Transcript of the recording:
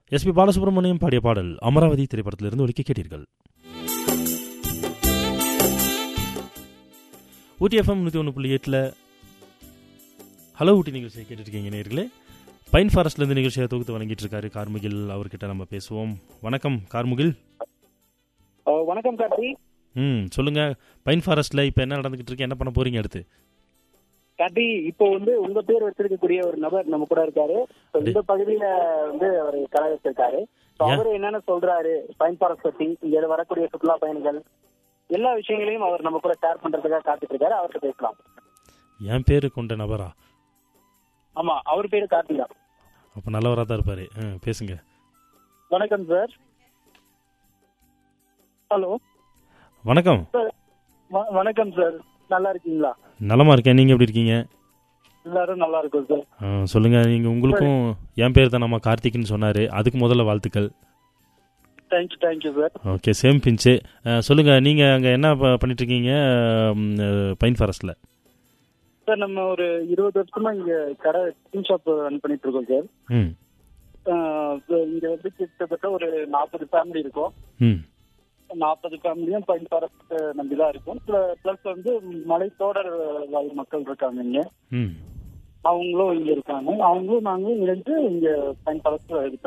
SP Balasubramaniam பாடிய பாடல் அமராவதி திரைப்படத்திலிருந்து ஒலிக்க கேட்டீர்கள் ஊட்டி எஃப்எம் நூற்றி ஒன்று புள்ளி எட்டில் ஹலோ ஊட்டி நிகழ்ச்சியை கேட்டுருக்கீங்க நேர்களே பைன் ஃபாரஸ்ட்லேருந்து நிகழ்ச்சியை தொகுத்து வழங்கிட்டு இருக்காரு கார்முகில் அவர்கிட்ட நம்ம பேசுவோம் வணக்கம் கார்முகில் அஹ் வணக்கம் கார்த்தி ம் சொல்லுங்க பைன் ஃபாரஸ்ட்ல இப்போ என்ன நடந்துகிட்டு இருக்கு என்ன பண்ண போறீங்க அடுத்து கார்த்தி இப்போ வந்து உங்க பேர் வச்சிருக்கக்கூடிய ஒரு நபர் நம்ம கூட இருக்காரு So, இந்த பகுதியில வந்து அவர் கடை வச்சிருக்காரு So, ஏன்? அவரு என்னென்ன சொல்றாரு பைன் ஃபாரஸ்ட் பத்தி இங்க வரக்கூடிய சுற்றுலா பயணிகள் எல்லா விஷயங்களையும் அவர் நம்ம கூட ஷேர் பண்றதுக்காக காத்துட்டு இருக்காரு அவர்கிட்ட பேசலாம் என் பேரு கொண்ட நபரா ஆமா அவர் பேரு கார்த்திகா அப்போ நல்லவராக தான் இருப்பாரு ஆ, பேசுங்க வணக்கம் சார் ஹலோ வணக்கம் வணக்கம் சார் நல்லா இருக்கீங்களா நலமா இருக்கேன் நீங்க எப்படி இருக்கீங்க எல்லாரும் நல்லா இருக்கும் சார் ஆ, சொல்லுங்க நீங்க உங்களுக்கும் என் பேர் தான் நம்ம கார்த்திக்னு சொன்னாரு அதுக்கு முதல்ல வாழ்த்துக்கள் thank you thank you sir okay same pinch ஆ, சொல்லுங்க நீங்க அங்க என்ன ப- பண்ணிட்டு இருக்கீங்க ம், அஹ், பைன் ஃபாரஸ்ட்ல சார் நம்ம ஒரு இருபது வருஷமா இங்க கடை டீ ஷாப் ரன் பண்ணிட்டு இருக்கோம் சார் ம் ஆஹ் இங்க வந்து கிட்டத்தட்ட ஒரு நாற்பது ஃபேமிலி இருக்கும் ம் நாற்பது ஃபேமிலியும் பைன் ஃபாரஸ்ட் நம்பி தான் இருக்கும் பிளஸ் வந்து மலைத்தோடர் வாழ் மக்கள் இருக்காங்க இங்க ம் அவங்களும் இங்க இருக்காங்க அவங்களும் நாங்களும் இணைந்து இங்க பைன் ஃபாரஸ்ட் இது